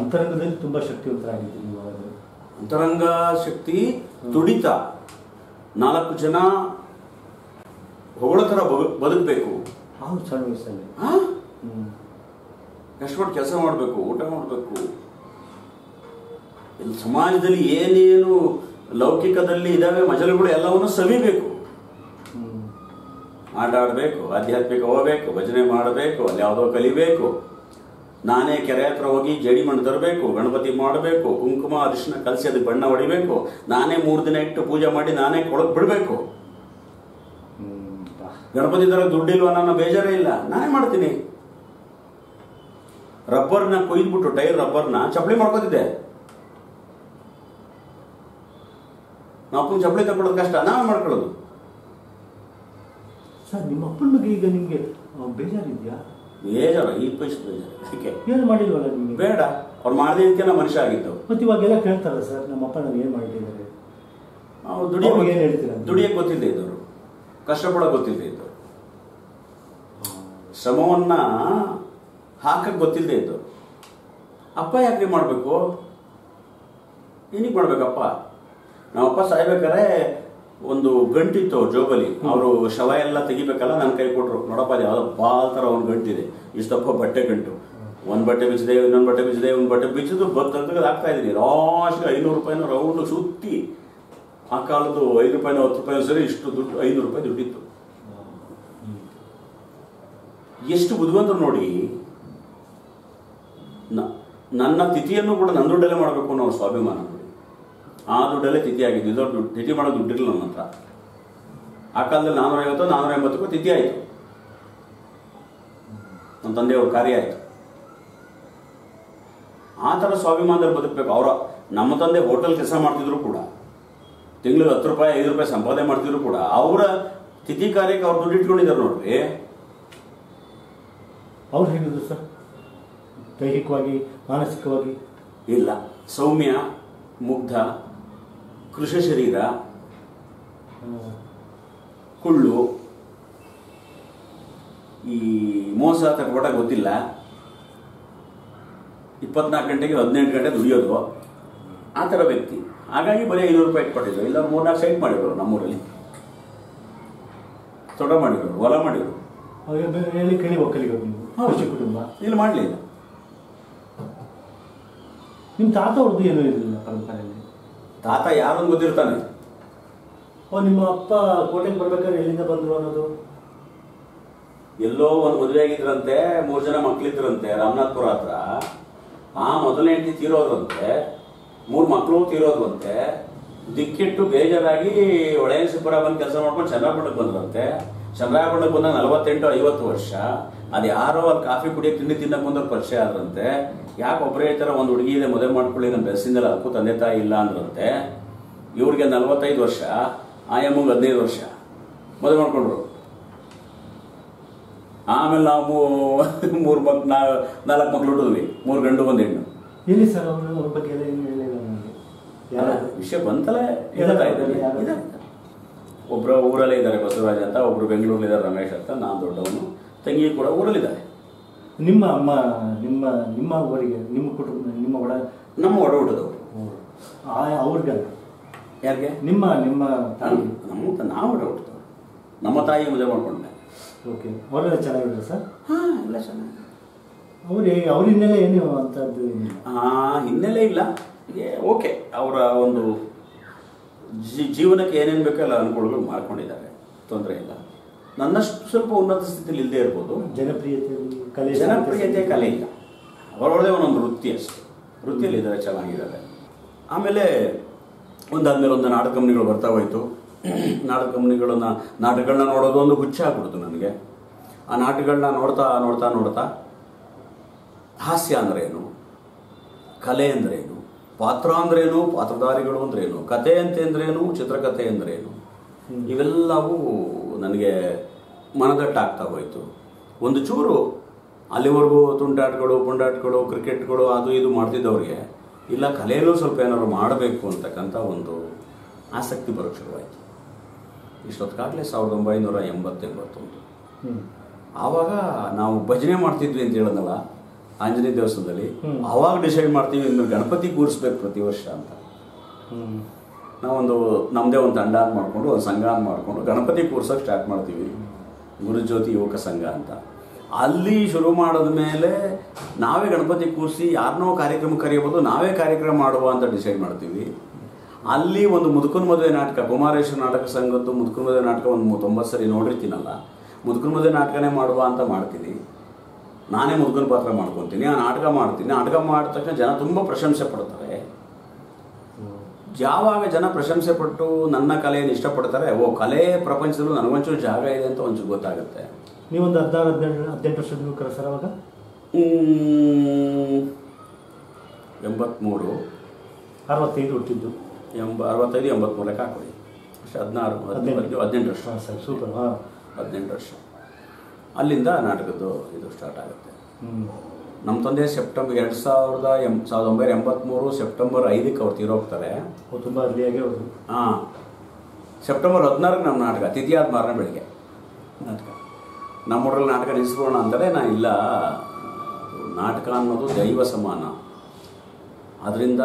ಅಂತರಂಗದಲ್ಲಿ ತುಂಬಾ ಶಕ್ತಿವಂತರಾಗಿದ್ದೀರಿ ನೀವು ಅವಾಗ. ಅಂತರಂಗ ಶಕ್ತಿ ತುಡಿತ ನಾಲ್ಕು ಜನ ಹೊಗಳ ಥರ ಬದು- ಬದುಕಬೇಕು ಹೌದು ಸಣ್ಣ ವಯಸ್ಸಲ್ಲಿ ಹಾ ಹ್ಮ್. ಕಷ್ಟಪಟ್ಟು ಕೆಲಸ ಮಾಡಬೇಕು ಊಟ ಮಾಡಬೇಕು ಇಲ್ಲಿ ಸಮಾಜದಲ್ಲಿ ಏನೇನು ಲೌಕಿಕದಲ್ಲಿ ಇದಾವೆ ಮಜಲುಗಳು ಎಲ್ಲವನ್ನು ಸವಿಬೇಕು ಹ್ಮ್. ಆಟ ಆಡಬೇಕು ಆಧ್ಯಾತ್ಮಿಕ ಹೋಗಬೇಕು ಭಜನೆ ಮಾಡಬೇಕು ಅಲ್ಲಿ ಯಾವುದೋ ಕಲಿಬೇಕು ನಾನೇ ಕೆರೆ ಹತ್ರ ಹೋಗಿ ಜಡಿ ಮಣ್ಣು ತರಬೇಕು ಗಣಪತಿ ಮಾಡಬೇಕು ಕುಂಕುಮ ಅರಿಶಿನ ಕಲಸಿ ಅದಕ್ಕೆ ಬಣ್ಣ ಹೊಡಿಬೇಕು ನಾನೇ ಮೂರು ದಿನ ಇಟ್ಟು ಪೂಜೆ ಮಾಡಿ ನಾನೇ ಕೊಡಕ್ ಬಿಡಬೇಕು ಹ್ಮ್. ಬಾ. ಗಣಪತಿ ತರ ದುಡ್ಡಿಲ್ವಾ ನನ್ನ ಬೇಜಾರೇ ಇಲ್ಲ ನಾನೇ ಮಾಡ್ತೀನಿ ರಬ್ಬರ್ನ ಕೊಯ್ದ್ಬಿಟ್ಟು ಟೈರ್ ರಬ್ಬರ್ನ ಚಪ್ಪಲಿ ಮಾಡ್ಕೋತಿದ್ದೆ ನಾವು ಅಪ್ಪನ ಚಪ್ಪಲಿ ತಗೊಳ್ಳೋದು ಕಷ್ಟ ನಾವೇ ಮಾಡ್ಕೊಳ್ಳೋದು ಸರ್ ನಿಮ್ಮ ಅಪ್ಪನ ಬಗ್ಗೆ ಈಗ ನಿಮ್ಗೆ ಆ, ಬೇಜಾರಿದ್ಯಾ ಬೇಜಾರು ಈ ಪೈಸೆ ಬೇಜಾರು ಅದಕ್ಕೆ ಏನು ಮಾಡಿಲ್ವಲ್ಲ ನಿಮಗೆ ಬೇಡ ಅವ್ರು ಮಾಡದಿದ್ದಕ್ಕೆ ನಾವು ಮನುಷ್ಯ ಆಗಿದ್ದು ಮತ್ತೆ ಇವಾಗೆಲ್ಲ ಕೇಳ್ತಾರಲ್ಲ ಸರ್ ನಮ್ಮ ಅಪ್ಪ ನಾವು ಏನು ಮಾಡಿದ್ದಾರೆ ನಾವು ಅವ್ರಿಗೆ ಏನ್ ಹೇಳ್ತೀರಾ? ದುಡಿಯ ದುಡಿಯಕ್ಕೆ ಗೊತ್ತಿಲ್ಲದೆ ಇದ್ದವರು ಕಷ್ಟಪಡೋಕೆ ಗೊತ್ತಿಲ್ಲದೆ ಇದ್ದವರು ಶ್ರಮವನ್ನ ಹಾಕಕ್ಕೆ ಗೊತ್ತಿಲ್ಲದೆ ಇದ್ದವರು ಅಪ್ಪ ಯಾಕ್ರಿ ಮಾಡಬೇಕು ಏನಕ್ಕೆ ಮಾಡ್ಬೇಕಪ್ಪ ನಮ್ಮಪ್ಪ ಸಾಯ್ಬೇಕಾದ್ರೆ ಒಂದು ಗಂಟಿತ್ತು ಅವ್ರ ಜೋಬಲ್ಲಿ ಅವರು ಶವ ಎಲ್ಲ ತೆಗಿಬೇಕಲ್ಲ ನನ್ನ ಕೈ ಕೊಟ್ರು ನೋಡಪ್ಪ ಅದು ಯಾವುದೋ ಬಾಲ್ ಥರ ಒಂದು ಗಂಟಿದೆ ಇಷ್ಟಪ್ಪ ಬಟ್ಟೆ ಗಂಟು ಒಂದು ಬಟ್ಟೆ ಬಿಚ್ಚಿದೆ ಇನ್ನೊಂದು ಬಟ್ಟೆ ಬಿಚ್ಚಿದೆ ಒಂದು ಬಟ್ಟೆ ಬಿಚ್ಚಿದ್ದು ಬತ್ತಂತ ಹಾಕ್ತಾ ಇದ್ದೀನಿ ಲಾಸ್ಟ್ ಐನೂರು ರೂಪಾಯಿನ ರೌಂಡ್ ಸುತ್ತಿ ಆ ಕಾಲದ್ದು ಐದು ರೂಪಾಯಿನ ಹತ್ತು ರೂಪಾಯಿ ಸರಿ ಇಷ್ಟು ದುಡ್ಡು ಐನೂರು ರೂಪಾಯಿ ದುಡ್ಡಿತ್ತು ಎಷ್ಟು ಬುದ್ಧಿವಂತರು ನೋಡಿ ನ- ನನ್ನ ತಿಥಿಯನ್ನು ಕೂಡ ನನ್ನ ದುಡ್ಡಲ್ಲೇ ಮಾಡಬೇಕು ಅನ್ನೋ ಅವ್ರ ಸ್ವಾಭಿಮಾನ ನೋಡಿ ಆ ದುಡ್ಡಲ್ಲೇ ತಿಥಿ ಆಗಿದ್ದು ಇದೊಂದು ದುಡ್ಡು ತಿಥಿ ಮಾಡೋ ದುಡ್ಡಿರಲಿಲ್ಲ ನನ್ನ ಹತ್ರ ಆ ಕಾಲದಲ್ಲಿ ನಾನ್ನೂರ ಐವತ್ತು ನಾನ್ನೂರ ಎಂಬತ್ತಕ್ಕೂ ತಿಥಿ ಆಯಿತು ನನ್ನ ತಂದೆಯವ್ರ ಕಾರ್ಯ ಆಯಿತು ಆ ಥರ ಸ್ವಾಭಿಮಾನದಲ್ಲಿ ಬದುಕಬೇಕು ಅವರ ನಮ್ಮ ತಂದೆ ಹೋಟೆಲ್ ಕೆಲಸ ಮಾಡ್ತಿದ್ರು ಕೂಡ ತಿಂಗಳಿಗೆ ಹತ್ತು ರೂಪಾಯಿ ಐದು ರೂಪಾಯಿ ಸಂಪಾದನೆ ಮಾಡ್ತಿದ್ರು ಕೂಡ ಅವರ ತಿಥಿ ಕಾರ್ಯಕ್ಕೆ ಅವ್ರು ದುಡ್ಡು ಇಟ್ಕೊಂಡಿದ್ದಾರೆ ನೋಡ್ರಿ ಅವ್ರು ಹೇಗಿದ್ರು ಸರ್ ದೈಹಿಕವಾಗಿ ಮಾನಸಿಕವಾಗಿ ಇಲ್ಲ ಸೌಮ್ಯ ಮುಗ್ಧ ಕೃಷ ಶರೀರ ಆ, ಕುಳ್ಳು ಈ ಮೋಸ ತಗೊಟ ಗೊತ್ತಿಲ್ಲ ಇಪ್ಪತ್ನಾಲ್ಕು ಗಂಟೆಗೆ ಹದಿನೆಂಟು ಗಂಟೆ ದುಡಿಯೋದು ಆ ಥರ ವ್ಯಕ್ತಿ ಹಾಗಾಗಿ ಬರೀ ಐನೂರು ರೂಪಾಯಿ ಇಟ್ಕೊಟ್ಟಿದ್ರು ಇಲ್ಲ ಮೂರ್ನಾಲ್ಕು ಸೈಟ್ ಮಾಡಿರೋರು ನಮ್ಮೂರಲ್ಲಿ ತೋಟ ಮಾಡಿರೋರು ಹೊಲ ಮಾಡಿರೋರು ಅವಾಗ ಬೇರೆ ಹೇಳಿ ಕೇಳಿ ಒಕ್ಕಲಿಗ ನೀವು ಹೌದು. ಕೃಷಿ ಕುಟುಂಬ ಇಲ್ಲಿ ಮಾಡಲಿಲ್ಲ ನಿಮ್ಮ ತಾತ ಅವ್ರದ್ದು ಏನೂ ಇರಲಿಲ್ಲ ಪರಂಪರೆಯಲ್ಲಿ ತಾತ ಯಾರು ಅಂತ ಗೊತ್ತಿರ್ತಾನೆ ಓ ನಿಮ್ಮ ಅಪ್ಪ ಕೋಟೆಗೆ ಬರ್ಬೇಕಾದ್ರೆ ಎಲ್ಲಿಂದ ಬಂದ್ರು ಅನ್ನೋದು ಎಲ್ಲೋ ಒಂದು ಮದುವೆ ಆಗಿದ್ರಂತೆ ಮೂರು ಜನ ಮಕ್ಳಿದ್ರಂತೆ ರಾಮನಾಥ್ಪುರ ಹತ್ರ ಆ ಮೊದಲನೇ ಹೆಂಡತಿ ತೀರೋದ್ರಂತೆ ಮೂರು ಮಕ್ಕಳು ತೀರೋದ್ರಂತೆ ದಿಕ್ಕಿಟ್ಟು ಬೇಜಾರಾಗಿ ಒಳೆಯನಸಿಪುರ ಬಂದು ಕೆಲಸ ಮಾಡ್ಕೊಂಡು ಚಂದ್ರಾಪಟ್ಟಣಕ್ಕೆ ಬಂದ್ರಂತೆ ಚಂದ್ರಾಪಟ್ಟಣಕ್ಕೆ ಬಂದಾಗ ನಲವತ್ತೆಂಟು ಐವತ್ತು ವರ್ಷ ಅದು ಯಾರೋ ಅಲ್ಲಿ ಕಾಫಿ ಕುಡಿಯೋಕೆ ತಿಂಡಿ ತಿನ್ನಕ್ಕೆ ಬಂದವ್ರು ಪರಿಚಯ ಆದ್ರಂತೆ ಯಾಕೆ ಒಬ್ಬರೇ ಈ ಥರ ಒಂದು ಹುಡುಗಿ ಇದೆ ಮದುವೆ ಮಾಡ್ಕೊಳ್ಳಿ ನಮ್ಮ ಬೆಳೆಸಿಂದಲ್ಲ ಅದಕ್ಕೂ ತಂದೆ ತಾಯಿ ಇಲ್ಲ ಅಂದ್ರಂತೆ ಇವ್ರಿಗೆ ನಲವತ್ತೈದು ವರ್ಷ ಆಯಮ್ಮಗೆ ಹದಿನೈದು ವರ್ಷ ಮದುವೆ ಮಾಡ್ಕೊಂಡ್ರು ಆಮೇಲೆ ನಾವು ಮೂ- ಮೂರು ಮಕ್ ನಾ ನಾಲ್ಕು ಮಕ್ಳು ಹುಟ್ಟಿದ್ವಿ ಮೂರು ಗಂಡು ಒಂದು ಹೆಣ್ಣು ಎಲ್ಲಿ ಸರ್ ಅವರು ಅವ್ರ ಬಗ್ಗೆ ಎಲ್ಲ ಏನು ಹೇಳಿಲ್ಲ ನನಗೆ ಯಾರ ಯಾರು ವಿಷಯ ಬಂತಲೇ ಹೇಳ್ತಾ ಇದ್ದೀನಿ ಯಾರು? ಇದೆ. ಒಬ್ರು ಊರಲ್ಲೇ ಇದ್ದಾರೆ ಬಸವರಾಜ್ ಅಂತ ಒಬ್ರು ಬೆಂಗಳೂರಲ್ಲಿದ್ದಾರೆ ರಮೇಶ್ ಅಂತ ನಾನು ದೊಡ್ಡವನು ತಂಗಿ ಕೂಡ ಊರಲ್ಲಿದ್ದಾರೆ ನಿಮ್ಮ ಅಮ್ಮ ನಿಮ್ಮ ನಿಮ್ಮ ಊರಿಗೆ ನಿಮ್ಮ ಕುಟುಂಬ ನಿಮ್ಮ ಒಡ ನಮ್ಮ ಒಡ ಹುಟ್ಟದವರು ಊರು. ಆ ಅವ್ರಿಗಲ್ಲ ಯಾರಿಗೆ ನಿಮ್ಮ ನಿಮ್ಮ ತಾಯಿ ನಮ್ಮ ತ- ನಾವು ಒಡ ಹುಟ್ಟದವರು ನಮ್ಮ ತಾಯಿ ಮದುವೆ ಮಾಡ್ಕೊಂಡೆ ಓಕೆ ಅವರೆಲ್ಲ ಚೆನ್ನಾಗಿದ್ರು ಸರ್ ಹಾ ಎಲ್ಲ ಚೆನ್ನಾಗಿ ಅವ್ರು ಅವ್ರ ಹಿನ್ನೆಲೆ ಏನು ಅಂತದ್ದು ಏನಿಲ್ಲ ಆ ಹಿನ್ನೆಲೆ ಇಲ್ಲ ಏ- ಓಕೆ ಅವರ ಒಂದು ಜೀ- ಜೀವನಕ್ಕೆ ಏನೇನು ಬೇಕೋ ಎಲ್ಲ ಅನುಕೂಲಗಳು ಮಾಡ್ಕೊಂಡಿದ್ದಾರೆ ತೊಂದರೆ ಇಲ್ಲ ನನ್ನಷ್ಟು ಸ್ವಲ್ಪ ಉನ್ನತ ಸ್ಥಿತಿಲಿ ಇಲ್ಲದೆ ಇರ್ಬೋದು ಜನಪ್ರಿಯತೆ ಕಲೆ ಜನಪ್ರಿಯತೆ ಕಲೆ ಇಲ್ಲ ಅವರೊಳಗೆ ಒಂದೊಂದು ವೃತ್ತಿ ಅಷ್ಟೇ ವೃತ್ತಿಯಲ್ಲಿ ಇದ್ದಾರೆ ಚೆನ್ನಾಗಿದ್ದಾರೆ ಆಮೇಲೆ ಒಂದಾದ್ಮೇಲೆ ಒಂದು ನಾಟಕ ಕಂಪ್ನಿಗಳು ಬರ್ತಾ ಹೋಯ್ತು ನಾಟಕ ಕಂಪ್ನಿಗಳನ್ನ ನಾಟಕಗಳನ್ನ ನೋಡೋದು ಒಂದು ಹುಚ್ಚ ಆಗ್ಬಿಡ್ತು ನನಗೆ ಆ ನಾಟಕಗಳನ್ನ ನೋಡ್ತಾ ನೋಡ್ತಾ ನೋಡ್ತಾ ಹಾಸ್ಯ ಅಂದ್ರೇನು ಕಲೆ ಅಂದ್ರೇನು ಪಾತ್ರ ಅಂದ್ರೇನು ಪಾತ್ರಧಾರಿಗಳು ಅಂದ್ರೇನು ಕತೆ ಅಂತ ಅಂದ್ರೇನು ಚಿತ್ರಕಥೆ ಅಂದ್ರೇನು ಇವೆಲ್ಲವೂ ನನಗೆ ಮನದಟ್ಟಾಗ್ತಾ ಹೋಯಿತು ಒಂದು ಚೂರು ಅಲ್ಲಿವರೆಗೂ ತುಂಟಾಟಗಳು ಪುಂಡಾಟಗಳು ಕ್ರಿಕೆಟ್ಗಳು ಅದು ಇದು ಮಾಡ್ತಿದ್ದವ್ರಿಗೆ ಇಲ್ಲ ಕಲೆಯಲ್ಲೂ ಸ್ವಲ್ಪ ಏನಾದ್ರು ಮಾಡಬೇಕು ಅಂತಕ್ಕಂಥ ಒಂದು ಆಸಕ್ತಿ ಬರೋಕ್ಕೆ ಶುರುವಾಯಿತು ಇಷ್ಟೊತ್ತಿಗಾಗಲೇ ಸಾವಿರದ ಒಂಬೈನೂರ ಎಂಬತ್ತೆಂಬತ್ತೊಂದು ಹ್ಮ್ ಆವಾಗ ನಾವು ಭಜನೆ ಮಾಡ್ತಿದ್ವಿ ಅಂತ ಹೇಳಿದ್ನಲ್ಲ ಆಂಜನೇಯ ದೇವಸ್ಥಾನದಲ್ಲಿ ಹ್ಮ್. ಅವಾಗ ಡಿಸೈಡ್ ಮಾಡ್ತೀವಿ ಇನ್ನು ಗಣಪತಿ ಕೂರಿಸ್ಬೇಕು ಪ್ರತಿ ವರ್ಷ ಅಂತ ಹ್ಮ್ ನಾವೊಂದು ನಮ್ಮದೇ ಒಂದು ತಂಡ ಅಂತ ಮಾಡಿಕೊಂಡು ಒಂದು ಸಂಘ ಅಂತ ಮಾಡಿಕೊಂಡು ಗಣಪತಿ ಕೂರ್ಸೋಕೆ ಸ್ಟಾರ್ಟ್ ಮಾಡ್ತೀವಿ ಗುರುಜ್ಯೋತಿ ಯುವಕ ಸಂಘ ಅಂತ ಅಲ್ಲಿ ಶುರು ಮಾಡಿದ ಮೇಲೆ ನಾವೇ ಗಣಪತಿ ಕೂರಿಸಿ ಯಾರನ್ನೋ ಕಾರ್ಯಕ್ರಮ ಕರೆಯಬಹುದು ನಾವೇ ಕಾರ್ಯಕ್ರಮ ಮಾಡುವ ಅಂತ ಡಿಸೈಡ್ ಮಾಡ್ತೀವಿ ಅಲ್ಲಿ ಒಂದು ಮುದುಕನ ಮದುವೆ ನಾಟಕ ಕುಮಾರೇಶ್ವರ ನಾಟಕ ಸಂಘದ್ದು ಮುದುಕನ ಮದುವೆ ನಾಟಕ ಒಂದು ತೊಂಬತ್ತು ಸರಿ ನೋಡಿರ್ತೀನಲ್ಲ ಮುದುಕನ ಮದುವೆ ನಾಟಕನೇ ಮಾಡುವ ಅಂತ ಮಾಡ್ತೀನಿ ನಾನೇ ಮುದುಕನ ಪಾತ್ರ ಮಾಡ್ಕೊತೀನಿ ಆ ನಾಟಕ ಮಾಡ್ತೀನಿ ನಾಟಕ ಮಾಡಿದ ತಕ್ಷಣ ಜನ ತುಂಬ ಪ್ರಶಂಸೆ ಪಡ್ತಾರೆ ಯಾವಾಗ ಜನ ಪ್ರಶಂಸೆ ಪಟ್ಟು ನನ್ನ ಕಲೆಯನ್ನು ಇಷ್ಟಪಡ್ತಾರೆ ಓ ಕಲೆ ಪ್ರಪಂಚದಲ್ಲೂ ನನಗೊಂಚೂರು ಜಾಗ ಇದೆ ಅಂತ ಒಂಚೂರು ಗೊತ್ತಾಗುತ್ತೆ ನೀವೊಂದು ಹದಿನಾರು ಹದಿನೆಂಟು ಹದಿನೆಂಟು ವರ್ಷದ ಯುವಕರ ಸರ್ ಅವಾಗ ಹ್ಮ್, ಎಂಬತ್ಮೂರು ಅರವತ್ತೈದು ಹುಟ್ಟಿದ್ದು ಎಂಬ ಅರವತ್ತೈದು ಎಂಬತ್ಮೂರು ಲೆಕ್ಕ ಹಾಕೊಳ್ಳಿ ಅಷ್ಟು ಹದಿನಾರು ಹದಿನೆಂಟು ಹದಿನೆಂಟು ವರ್ಷ ಹಾಂ ಸರ್ ಸೂಪರ್ ಹಾಂ ಹದಿನೆಂಟು ವರ್ಷ ಅಲ್ಲಿಂದ ನಾಟಕದ್ದು ಇದು ಸ್ಟಾರ್ಟ್ ಆಗುತ್ತೆ ಹ್ಞೂ ನಮ್ಮ ತಂದೆ ಸೆಪ್ಟೆಂಬರ್ ಎರಡು ಸಾವಿರದ ಎಂ ಸಾವಿರದ ಒಂಬೈನೂರ ಎಂಬತ್ತ್ಮೂರು ಸೆಪ್ಟೆಂಬರ್ ಐದಕ್ಕೆ ಅವ್ರು ತೀರೋಗ್ತಾರೆ ಅವ್ರು ತುಂಬ ಅರ್ಲಿಯಾಗಿ ಅವರು ಹಾಂ ಸೆಪ್ಟೆಂಬರ್ ಹದಿನಾರಕ್ಕೆ ನಮ್ಮ ನಾಟಕ ತಿಥಿಯಾದ ಮಾರನೇ ಬೆಳಿಗ್ಗೆ ನಾಟಕ ನಮ್ಮೂರಲ್ಲಿ ನಾಟಕ ನಿಲ್ಲಿಸ್ಬೋಣ ಅಂದರೆ ನಾನು ಇಲ್ಲ ಅದು ನಾಟಕ ಅನ್ನೋದು ದೈವ ಸಮಾನ ಅದರಿಂದ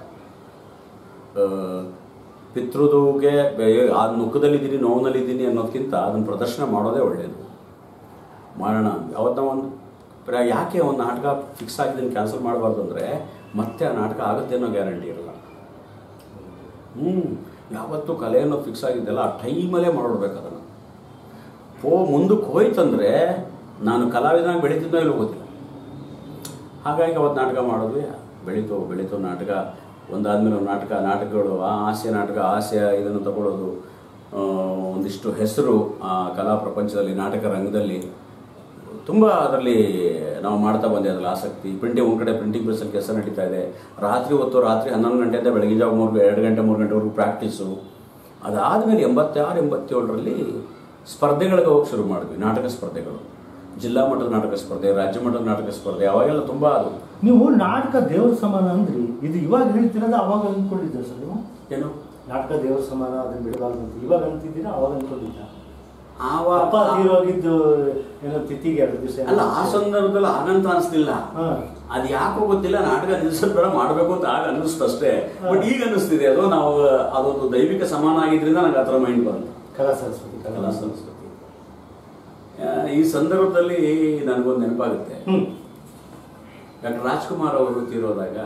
ಪಿತೃದುಗೆ ಬೆ- ಆ ನುಖದಲ್ಲಿದ್ದೀನಿ ನೋವಿನಲ್ಲಿದ್ದೀನಿ ಅನ್ನೋದಕ್ಕಿಂತ ಅದನ್ನು ಪ್ರದರ್ಶನ ಮಾಡೋದೇ ಒಳ್ಳೆಯದು ಮಾಡೋಣ ಅವತ್ತ ಒಂದು ಪ್ರ- ಯಾಕೆ ಒಂದು ನಾಟಕ ಫಿಕ್ಸ್ ಆಗಿದ್ದನ್ನು ಕ್ಯಾನ್ಸಲ್ ಮಾಡಬಾರ್ದು ಅಂದರೆ ಮತ್ತೆ ಆ ನಾಟಕ ಆಗುತ್ತೆ ಅನ್ನೋ ಗ್ಯಾರಂಟಿ ಇರಲ್ಲ ಹ್ಞೂ ಯಾವತ್ತೂ ಕಲೆ ಅನ್ನೋದು ಫಿಕ್ಸ್ ಆಗಿದ್ದೆಲ್ಲ ಆ ಟೈಮಲ್ಲೇ ಮಾಡಿಡ್ಬೇಕು ಅದನ್ನು ಪೋ ಮುಂದಕ್ಕೆ ಹೋಯ್ತಂದರೆ ನಾನು ಕಲಾವಿದನಾಗಿ ಬೆಳೀತಿದ್ದೋ ಇಲ್ಲೋ ಗೊತ್ತಿಲ್ಲ ಹಾಗಾಗಿ ಅವತ್ತು ನಾಟಕ ಮಾಡಿದ್ವಿ ಬೆಳೀತು ಬೆಳೀತು ನಾಟಕ ಒಂದಾದ್ಮೇಲೆ ಒಂದು ನಾಟಕ ನಾಟಕಗಳು ಆ ಹಾಸ್ಯ ನಾಟಕ ಹಾಸ್ಯ ಇದನ್ನು ತಗೊಳ್ಳೋದು ಆ, ಒಂದಿಷ್ಟು ಹೆಸರು ಆ ಕಲಾ ಪ್ರಪಂಚದಲ್ಲಿ ನಾಟಕ ರಂಗದಲ್ಲಿ ತುಂಬ ಅದರಲ್ಲಿ ನಾವು ಮಾಡ್ತಾ ಬಂದೆ ಅದ್ರಲ್ಲಿ ಆಸಕ್ತಿ ಪ್ರಿಂಟಿಂಗ್ ಒಂದು ಕಡೆ ಪ್ರಿಂಟಿಂಗ್ ಪ್ರೆಸ್ಸಲ್ಲಿ ಕೆಲಸ ನಡೀತಾ ಇದೆ ರಾತ್ರಿ ಹೊತ್ತು ರಾತ್ರಿ ಹನ್ನೊಂದು ಗಂಟೆಯಿಂದ ಬೆಳಗಿನ ಜಾವ ಮೂರು ಎರಡು ಗಂಟೆ ಮೂರು ಗಂಟೆವರೆಗೂ ಪ್ರಾಕ್ಟೀಸು ಅದಾದಮೇಲೆ ಎಂಬತ್ತಾರು ಎಂಬತ್ತೇಳರಲ್ಲಿ ಸ್ಪರ್ಧೆಗಳಿಗೆ ಹೋಗಿ ಶುರು ಮಾಡಿದ್ವಿ ನಾಟಕ ಸ್ಪರ್ಧೆಗಳು ಜಿಲ್ಲಾ ಮಟ್ಟದ ನಾಟಕ ಸ್ಪರ್ಧೆ ರಾಜ್ಯ ಮಟ್ಟದ ನಾಟಕ ಸ್ಪರ್ಧೆ ಅವಾಗೆಲ್ಲ ತುಂಬ ಅದು ನೀವು ನಾಟಕ ದೇವರ ಸಮಾನ ಅಂದ್ರಿ ಇದು ಇವಾಗ ಹೇಳ್ತಿರೋದ ಅವಾಗ ಅಂದ್ಕೊಂಡಿದ್ದ ಸರ್ ನೀವು ಏನು ನಾಟಕ ದೇವರ ಸಮಾನ ಅದನ್ನ ಬಿಡಬಾರ್ದು ಅಂತ ಇವಾಗ ಅಂತಿದ್ದೀರಾ ಅವಾಗ ಅಂದ್ಕೊಂಡಿದ್ದ ಆವಾಗ ಅಪ್ಪ ತೀರೋಗಿದ್ದು ಏನೋ ತಿಥಿಗೆ ಎರಡು ದಿವಸ ಅಲ್ಲ ಆ ಸಂದರ್ಭದಲ್ಲಿ ಹಾಗಂತ ಅನಿಸ್ಲಿಲ್ಲ ಹಾಂ ಅದು ಯಾಕೋ ಗೊತ್ತಿಲ್ಲ ನಾಟಕ ನಿಲ್ಸೋದ್ ಬೇಡ ಮಾಡಬೇಕು ಅಂತ ಆಗ ಅನ್ನಿಸ್ತು ಅಷ್ಟೇ ಬಟ್ ಈಗ ಅನ್ನಿಸ್ತಿದೆ ಅದು ನಾವು ಅದೊಂದು ದೈವಿಕ ಸಮಾನ ಆಗಿದ್ರಿಂದ ನಂಗೆ ಆ ಥರ ಮೈಂಡ್ ಬಂತು ಕಲಾ ಸರಸ್ವತಿ ಕಲಾ ಸಂಸ್ಕೃತಿ ಆ, ಈ ಸಂದರ್ಭದಲ್ಲಿ ನನಗೊಂದು ನೆನಪಾಗುತ್ತೆ ಹ್ಞೂ ಡಾಕ್ಟರ್ ರಾಜ್ಕುಮಾರ್ ಅವರು ತೀರೋದಾಗ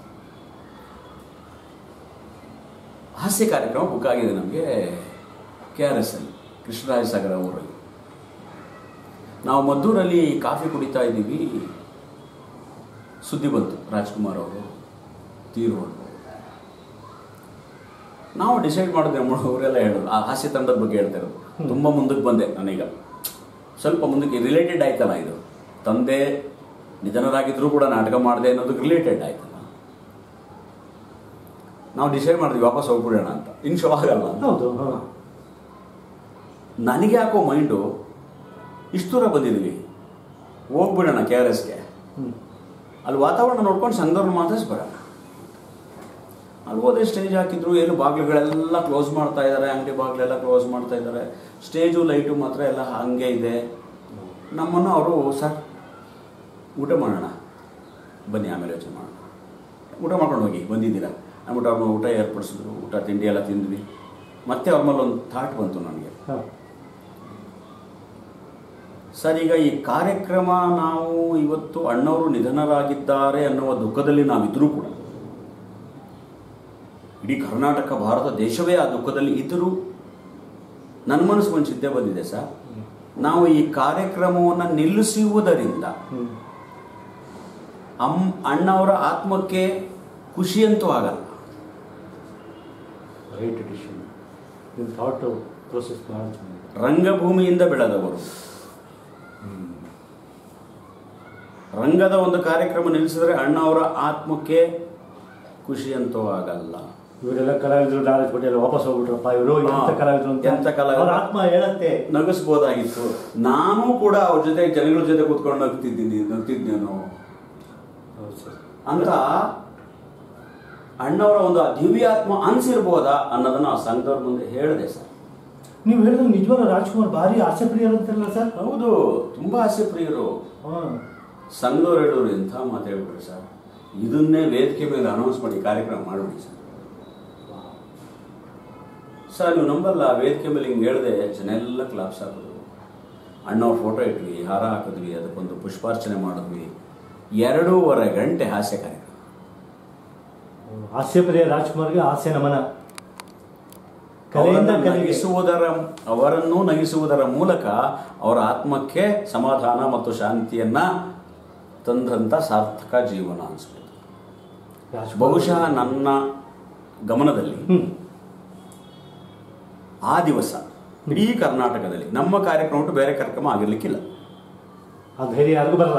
ಹಾಸ್ಯ ಕಾರ್ಯಕ್ರಮ ಬುಕ್ ಆಗಿದೆ ನಮಗೆ ಕೆ ಆರ್ ಎಸ್ ಅಲ್ಲಿ ಕೃಷ್ಣರಾಜ ಸಾಗರ ಊರಲ್ಲಿ ನಾವು ಮದ್ದೂರಲ್ಲಿ ಕಾಫಿ ಕುಡಿತಾ ಇದ್ದೀವಿ ಸುದ್ದಿ ಬಂತು ರಾಜ್ಕುಮಾರ್ ಅವರು ತೀರೋರು ನಾವು ಡಿಸೈಡ್ ಮಾಡಿದ್ವಿ ನಮ್ಮ ಅವರೆಲ್ಲ ಹೇಳೋದು ಆ ಹಾಸ್ಯ ತಂಡದ ಬಗ್ಗೆ ಹೇಳ್ತಾ ಇರೋದು ತುಂಬ ಮುಂದಕ್ಕೆ ಬಂದೆ ನಾನೀಗ ಸ್ವಲ್ಪ ಮುಂದಕ್ಕೆ ರಿಲೇಟೆಡ್ ಆಯ್ತಲ್ಲ ಇದು ತಂದೆ ನಿಧನರಾಗಿದ್ರೂ ಕೂಡ ನಾಟಕ ಮಾಡಿದೆ ಅನ್ನೋದಕ್ಕೆ ರಿಲೇಟೆಡ್ ಆಯ್ತಲ್ಲ ನಾವು ಡಿಸೈಡ್ ಮಾಡಿದ್ವಿ ವಾಪಸ್ ಹೋಗ್ಬಿಡೋಣ ಅಂತ ಇನ್ನು ಶೋ ಆಗಲ್ಲ ಅಂತ ಹೌದು ಹಾಂ ನನಗೆ ಯಾಕೋ ಮೈಂಡು ಇಷ್ಟು ದೂರ ಬಂದಿದ್ದೀವಿ ಹೋಗ್ಬಿಡೋಣ ಕೆ ಆರ್ ಎಸ್ಗೆ ಹ್ಞೂ ಅಲ್ಲಿ ವಾತಾವರಣ ನೋಡ್ಕೊಂಡು ಸಂಘದವ್ರನ್ನ ಮಾತಾಡ್ಸಿ ಬರೋಣ ಅಲ್ಲಿ ಹೋದ್ರೆ ಸ್ಟೇಜ್ ಹಾಕಿದ್ರು ಏನು ಬಾಗಿಲುಗಳೆಲ್ಲ ಕ್ಲೋಸ್ ಮಾಡ್ತಾ ಇದ್ದಾರೆ ಅಂಗಡಿ ಬಾಗಿಲೆಲ್ಲ ಕ್ಲೋಸ್ ಮಾಡ್ತಾ ಇದ್ದಾರೆ ಸ್ಟೇಜು ಲೈಟು ಮಾತ್ರ ಎಲ್ಲ ಹಂಗೆ ಇದೆ ನಮ್ಮನ್ನು ಅವರು ಸರ್ ಊಟ ಮಾಡೋಣ ಬನ್ನಿ ಆಮೇಲೆ ಯೋಚನೆ ಮಾಡೋಣ ಊಟ ಮಾಡ್ಕೊಂಡು ಹೋಗಿ ಬಂದಿದ್ದೀರಾ ಅಂದ್ಬಿಟ್ಟು ಅವ್ರನ್ನ ಊಟ ಏರ್ಪಡಿಸಿದ್ರು ಊಟ ತಿಂಡಿ ಎಲ್ಲ ತಿಂದ್ವಿ ಮತ್ತೆ ಅವ್ರ ಮೇಲೆ ಒಂದು ಥಾಟ್ ಬಂತು ನನಗೆ ಹಾಂ ಸರ್ ಈಗ ಈ ಕಾರ್ಯಕ್ರಮ ನಾವು ಇವತ್ತು ಅಣ್ಣವರು ನಿಧನರಾಗಿದ್ದಾರೆ ಅನ್ನುವ ದುಃಖದಲ್ಲಿ ನಾವಿದ್ರೂ ಕೂಡ ಇಡೀ ಕರ್ನಾಟಕ ಭಾರತ ದೇಶವೇ ಆ ದುಃಖದಲ್ಲಿ ಇದ್ದರೂ ನನ್ನ ಮನಸ್ಸು ಒಂದು ಚಿಂತೆ ಬಂದಿದೆ ಸರ್ ನಾವು ಈ ಕಾರ್ಯಕ್ರಮವನ್ನು ನಿಲ್ಲಿಸುವುದರಿಂದ ಹ್ಞೂ ಅಮ್ ಅಣ್ಣವರ ಆತ್ಮಕ್ಕೆ ಖುಷಿಯಂತೂ ಆಗಲ್ಲ ರೈಟ್ ಎಡಿಷನ್ ನಿಮ್ಮ ಥಾಟ್ ಪ್ರೋಸೆಸ್ ಭಾಳ ಚೆನ್ನಾಗಿದೆ ರಂಗಭೂಮಿಯಿಂದ ಬೆಳೆದವರು ರಂಗದ ಒಂದು ಕಾರ್ಯಕ್ರಮ ನಿಲ್ಲಿಸಿದ್ರೆ ಅಣ್ಣವರ ಆತ್ಮಕ್ಕೆ ಖುಷಿಯಂತೂ ಆಗಲ್ಲ ಇವರೆಲ್ಲ ಕಲಾವಿದರು ನಾಲೆಜ್ ಕೊಟ್ಟು ಎಲ್ಲ ವಾಪಸ್ ಹೋಗ್ಬಿಟ್ರಪ್ಪ ಇವರು ಎಂತ ಹಾ. ಕಲಾವಿದರು ಅಂತ ಎಂತ ಕಲಾವಿದ್ರು? ಅವ್ರ ಆತ್ಮ ಹೇಳತ್ತೆ ನಗಿಸ್ಬೋದಾಗಿತ್ತು ನಾನು ಕೂಡ ಅವ್ರ ಜೊತೆ ಜನಗಳ ಜೊತೆ ಕೂತ್ಕೊಂಡು ನಗ್ತಿದ್ದೀನಿ ನಗ್ತಿದ್ದೇನು ಹೌದು ಸರ್ ಅಂತ ಅಣ್ಣವರ ಒಂದು ದಿವ್ಯಾತ್ಮ ಅನ್ಸಿರ್ಬೋದಾ ಅನ್ನೋದನ್ನ ಆ ಸಂಘದವ್ರ ಮುಂದೆ ಹೇಳಿದೆ ಸರ್ ನೀವು ಹೇಳಿದ್ರೆ ನಿಜವಾಗ್ಲೂ ರಾಜ್ಕುಮಾರ್ ಭಾರಿ ಆಸೆ ಪ್ರಿಯರು ಅಂತಾರಲ್ಲ ಸರ್ ಹೌದು ತುಂಬಾ ಹಾಸ್ಯ ಪ್ರಿಯರು ಹಾಂ ಸಂಘದವ್ರು ಹೇಳೋರು ಎಂಥ ಮಾತು ಹೇಳ್ಬಿಟ್ರು ಸರ್ ಇದನ್ನೇ ವೇದಿಕೆ ಮೇಲೆ ಅನೌನ್ಸ್ ಮಾಡಿ ಕಾರ್ಯಕ್ರಮ ಮಾಡಿಬಿಡಿ ಸರ್ ಸರ್ ನೀವು ನಂಬಲ್ಲ ವೇದಿಕೆ ಮೇಲೆ ಹಿಂಗೆ ಹೇಳಿದೆ ಜನ ಎಲ್ಲ ಕ್ಲಾಪ್ಸ್ ಹಾಕಿದ್ರು ಅಣ್ಣವ್ರ ಫೋಟೋ ಇಟ್ವಿ ಹಾರ ಹಾಕಿದ್ವಿ ಅದಕ್ಕೊಂದು ಪುಷ್ಪಾರ್ಚನೆ ಮಾಡಿದ್ವಿ ಎರಡೂವರೆ ಗಂಟೆ ಹಾಸ್ಯ ಕಾರ್ಯಕ್ರಮ ಹಾಸ್ಯಪ್ರಿಯ ರಾಜ್ಕುಮಾರ್ಗೆ ಹಾಸ್ಯ ನಮನ ಕಲೆಯಿಂದ ಅವರನ್ನು ಕಲೆಗೆ ನಗಿಸುವುದರ ಅವರನ್ನು ನಗಿಸುವುದರ ಮೂಲಕ ಅವರ ಆತ್ಮಕ್ಕೆ ಸಮಾಧಾನ ಮತ್ತು ಶಾಂತಿಯನ್ನ ತಂದಂಥ ಸಾರ್ಥಕ ಜೀವನ ಅನಿಸ್ಬೋದು ರಾಜ್ಕುಮಾರ್ ಬಹುಶಃ ನನ್ನ ಗಮನದಲ್ಲಿ ಹ್ಮ್ ಆ ದಿವಸ ಇಡೀ ಕರ್ನಾಟಕದಲ್ಲಿ ನಮ್ಮ ಕಾರ್ಯಕ್ರಮ ಬಿಟ್ಟು ಬೇರೆ ಕಾರ್ಯಕ್ರಮ ಆಗಿರ್ಲಿಕ್ಕಿಲ್ಲ ಆ ಧೈರ್ಯ ಯಾರಿಗೂ ಬರಲ್ಲ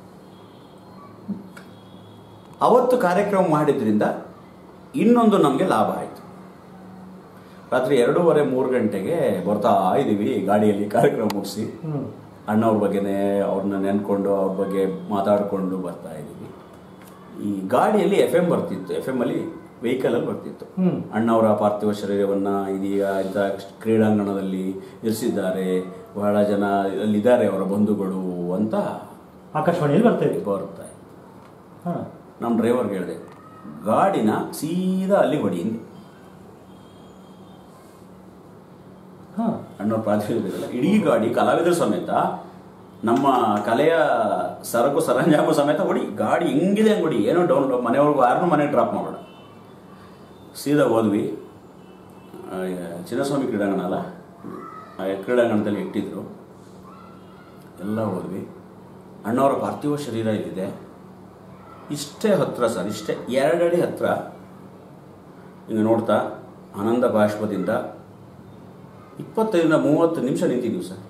ಅವತ್ತು ಕಾರ್ಯಕ್ರಮ ಮಾಡಿದ್ರಿಂದ ಇನ್ನೊಂದು ನಮಗೆ ಲಾಭ ಆಯಿತು ರಾತ್ರಿ ಎರಡೂವರೆ ಮೂರು ಗಂಟೆಗೆ ಬರ್ತಾ ಇದ್ದೀವಿ ಗಾಡಿಯಲ್ಲಿ ಕಾರ್ಯಕ್ರಮ ಮುಗಿಸಿ ಹ್ಮ್ ಅಣ್ಣವ್ರ ಬಗ್ಗೆನೇ ಅವ್ರನ್ನ ನೆನ್ಕೊಂಡು ಅವ್ರ ಬಗ್ಗೆ ಮಾತಾಡಿಕೊಂಡು ಬರ್ತಾ ಇದ್ದೀವಿ ಈ ಗಾಡಿಯಲ್ಲಿ ಎಫ್ ಎಮ್ ಬರ್ತಿತ್ತು ಎಫ್ ಎಮ್ ಅಲ್ಲಿ ವೆಹಿಕಲಲ್ಲಿ ಬರ್ತಿತ್ತು ಹ್ಮ್. ಅಣ್ಣವರ ಪಾರ್ಥಿವ ಶರೀರವನ್ನ ಇದೀಗ ಇಂಥ ಕ್ರೀಡಾಂಗಣದಲ್ಲಿ ಇರಿಸಿದ್ದಾರೆ ಬಹಳ ಜನ ಅಲ್ಲಿದ್ದಾರೆ ಅವರ ಬಂಧುಗಳು ಅಂತ ಆಕಾಶವಾಣಿಯಲ್ಲಿ ಬರ್ತಾ ಇದ್ವಿ ಬರ್ತಾ ಇತ್ತು. ಹಾ ನಮ್ಮ ಡ್ರೈವರ್ಗೆ ಹೇಳಿದೆ ಗಾಡಿನ ಸೀದಾ ಅಲ್ಲಿ ಹೊಡಿ ಹಿಂದೆ ಹಾ ಅಣ್ಣವ್ರ ಪಾರ್ಥಿವ ಶರೀರ ಇಡೀ ಗಾಡಿ ಕಲಾವಿದರು ಸಮೇತ ನಮ್ಮ ಕಲೆಯ ಸರಕು ಸರಂಜಾಮು ಸಮೇತ ಹೊಡಿ ಗಾಡಿ ಹಿಂಗಿದೆ ಹಂಗೆ ಹೊಡಿ ಏನೋ ಡೌನ್ ಮನೆಯವ್ರಿಗೂ ಯಾರನ್ನೂ ಮನೆ ಡ್ರಾಪ್ ಮಾಡೋಣ ಸೀದಾ ಹೋದ್ವಿ ಆ, ಚಿನ್ನಸ್ವಾಮಿ ಕ್ರೀಡಾಂಗಣ ಅಲ್ಲ ಆ ಕ್ರೀಡಾಂಗಣದಲ್ಲಿ ಇಟ್ಟಿದ್ರು ಎಲ್ಲ ಹೋದ್ವಿ ಅಣ್ಣವರ ಪಾರ್ಥಿವ ಶರೀರ ಇಲ್ಲಿದೆ ಇಷ್ಟೇ ಹತ್ರ ಸರ್ ಇಷ್ಟೇ ಎರಡಡಿ ಹತ್ರ ಹಿಂಗೆ ನೋಡ್ತಾ ಆನಂದ ಬಾಷ್ಪದಿಂದ ಇಪ್ಪತ್ತೈದರಿಂದ ಮೂವತ್ತು ನಿಮಿಷ ನಿಂತಿದ್ದೀವಿ ಸರ್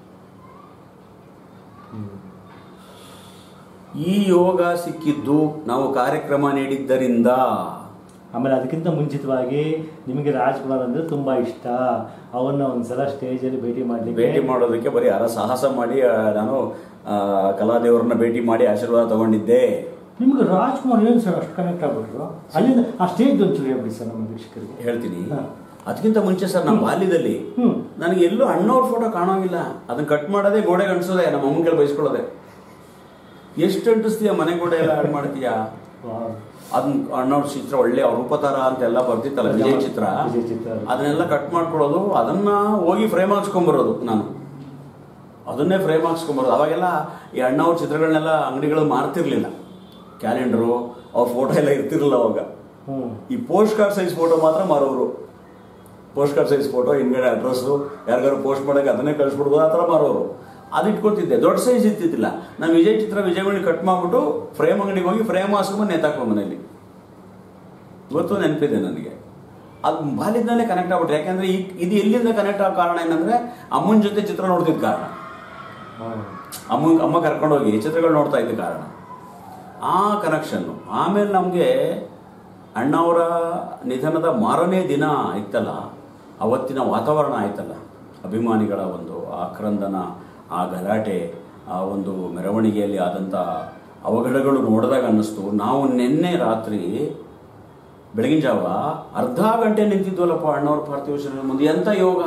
ಈ ಯೋಗ ಸಿಕ್ಕಿದ್ದು ನಾವು ಕಾರ್ಯಕ್ರಮ ನೀಡಿದ್ದರಿಂದ ಆಮೇಲೆ ಅದಕ್ಕಿಂತ ಮುಂಚಿತವಾಗಿ ನಿಮಗೆ ರಾಜ್ಕುಮಾರ್ ಅಂದ್ರೆ ತುಂಬಾ ಇಷ್ಟ ಅವನ್ನ ಒಂದ್ಸಲ ಸ್ಟೇಜಲ್ಲಿ ಭೇಟಿ ಮಾಡ್ಲಿಕ್ಕೆ ಭೇಟಿ ಮಾಡೋದಕ್ಕೆ ಬರೀ ಅರ ಸಾಹಸ ಮಾಡಿ ಆ, ನಾನು ಆ, ಕಲಾದೇವರನ್ನ ಭೇಟಿ ಮಾಡಿ ಆಶೀರ್ವಾದ ತಗೊಂಡಿದ್ದೆ ನಿಮ್ಗೆ ರಾಜ್ಕುಮಾರ್ ಏನು ಸರ್ ಅಷ್ಟು ಕನೆಕ್ಟ್ ಆಗ್ಬಿಟ್ರು ಅಲ್ಲಿಂದ ಆ ಸ್ಟೇಜ್ ಒಂಚೂರು ಹೇಳ್ಬಿಡಿ ಸರ್ ನಮ್ಮ ವೀಕ್ಷಕರಿಗೆ ಹೇಳ್ತೀನಿ ಹಾ. ಅದಕ್ಕಿಂತ ಮುಂಚೆ ಸರ್ ನಮ್ಮ ಬಾಲ್ಯದಲ್ಲಿ ಹ್ಮ್ ನನಗೆ ಎಲ್ಲೂ ಅಣ್ಣವ್ರ ಫೋಟೋ ಕಾಣೋಂಗಿಲ್ಲ ಅದನ್ನ ಕಟ್ ಮಾಡೋದೇ ಗೋಡೆಗೆ ಅಂಟಿಸೋದೆ ನಮ್ಮ ಅಮ್ಮಂಗೆಲ್ಲ ಬಯಸ್ಕೊಳ್ಳೋದೆ ಎಷ್ಟು ಅಂಟಿಸ್ತೀಯ ಮನೆ ಗೋಡೆ ಎಲ್ಲ ಹಾಳು ಮಾಡ್ತೀಯಾ ವಾವ್. ಅದನ್ನ ಅಣ್ಣವ್ರ ಚಿತ್ರ ಒಳ್ಳೆ ಅವ್ರ ರೂಪತಾರ ಅಂತೆಲ್ಲ ಬರ್ತಿತ್ತಲ್ಲ ವಿಜಯ್ ಚಿತ್ರ ವಿಜಯ್ ಚಿತ್ರ. ಅದನ್ನೆಲ್ಲ ಕಟ್ ಮಾಡ್ಕೊಳ್ಳೋದು ಅದನ್ನ ಹೋಗಿ ಫ್ರೇಮ್ ಹಾಕ್ಸ್ಕೊಂಬರೋದು ನಾನು ಅದನ್ನೇ ಫ್ರೇಮ್ ಹಾಕ್ಸ್ಕೊಂಬರೋದು ಅವಾಗೆಲ್ಲ ಈ ಅಣ್ಣವ್ರ ಚಿತ್ರಗಳನ್ನೆಲ್ಲ ಅಂಗಡಿಗಳು ಮಾರ್ತಿರ್ಲಿಲ್ಲ ಕ್ಯಾಲೆಂಡರು ಅವ್ರ ಫೋಟೋ ಎಲ್ಲ ಇರ್ತಿರ್ಲಿಲ್ಲ ಅವಾಗ ಹ್ಮ್ ಈ ಪೋಸ್ಟ್ ಕಾರ್ಡ್ ಸೈಜ್ ಫೋಟೋ ಮಾತ್ರ ಮಾರೋರು ಪೋಸ್ಟ್ ಕಾರ್ಡ್ ಸೈಜ್ ಫೋಟೋ ಹಿಂದ್ಗಡೆ ಅಡ್ರೆಸ್ಸು ಯಾರಿಗಾರು ಪೋಸ್ಟ್ ಮಾಡೋಕೆ ಅದನ್ನೇ ಕಳಿಸ್ಬಿಡ್ಬೋದು ಆ ಥರ ಮಾರೋರು ಅದು ಇಟ್ಕೊತಿದ್ದೆ ದೊಡ್ಡ ಸೈಜ್ ಇತ್ತಿದ್ದಿಲ್ಲ ನಾನು ವಿಜಯ್ ಚಿತ್ರ ವಿಜಯವಾಣಿ ಕಟ್ ಮಾಡ್ಬಿಟ್ಟು ಫ್ರೇಮ್ ಅಂಗಡಿಗೆ ಹೋಗಿ ಫ್ರೇಮ್ ಹಾಸ್ಕೊಂಡು ನೇತಾಕೋ ಮನೇಲಿ ಇವತ್ತು ನೆನಪಿದೆ ನನಗೆ ಅದು ಬಾಲ್ಯದಲ್ಲೇ ಕನೆಕ್ಟ್ ಆಗ್ಬಿಟ್ರೆ ಯಾಕೆಂದ್ರೆ ಈ ಇದು ಎಲ್ಲಿಂದ ಕನೆಕ್ಟ್ ಆಗೋ ಕಾರಣ ಏನಂದ್ರೆ ಅಮ್ಮನ ಜೊತೆ ಚಿತ್ರ ನೋಡ್ತಿದ್ದ ಕಾರಣ ಹ್ಮ್. ಅಮ್ಮ ಅಮ್ಮ ಕರ್ಕೊಂಡೋಗಿ ಚಿತ್ರಗಳು ನೋಡ್ತಾ ಇದ್ದ ಕಾರಣ ಆ ಕನೆಕ್ಷನ್ನು ಆಮೇಲೆ ನಮಗೆ ಅಣ್ಣವರ ನಿಧನದ ಮಾರನೇ ದಿನ ಇತ್ತಲ್ಲ ಅವತ್ತಿನ ವಾತಾವರಣ ಆಯ್ತಲ್ಲ ಅಭಿಮಾನಿಗಳ ಒಂದು ಆಕ್ರಂದನ ಆ ಗಲಾಟೆ ಆ ಒಂದು ಮೆರವಣಿಗೆಯಲ್ಲಿ ಆದಂಥ ಅವಘಡಗಳು ನೋಡಿದಾಗ ಅನ್ನಿಸ್ತು ನಾವು ನಿನ್ನೆ ರಾತ್ರಿ ಬೆಳಗಿನ ಜಾವ ಅರ್ಧ ಗಂಟೆ ನಿಂತಿದ್ವಲ್ಲಪ್ಪ ಅಣ್ಣವ್ರ ಪಾರ್ಥಿವ ಶರೀರ ಮುಂದೆ ಎಂಥ ಯೋಗ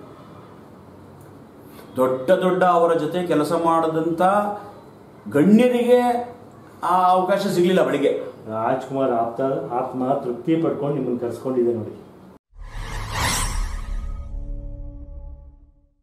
ದೊಡ್ಡ ದೊಡ್ಡ ಅವರ ಜೊತೆ ಕೆಲಸ ಮಾಡದಂತ ಗಣ್ಯರಿಗೆ ಆ ಅವಕಾಶ ಸಿಗಲಿಲ್ಲ ಬೆಳಿಗ್ಗೆ ರಾಜ್ಕುಮಾರ್ ಆಪ್ತ ಆತ್ಮ ತೃಪ್ತಿ ಪಡ್ಕೊಂಡು ನಿಮ್ಮನ್ನ ಕರ್ಸ್ಕೊಂಡಿದೆ ನೋಡಿ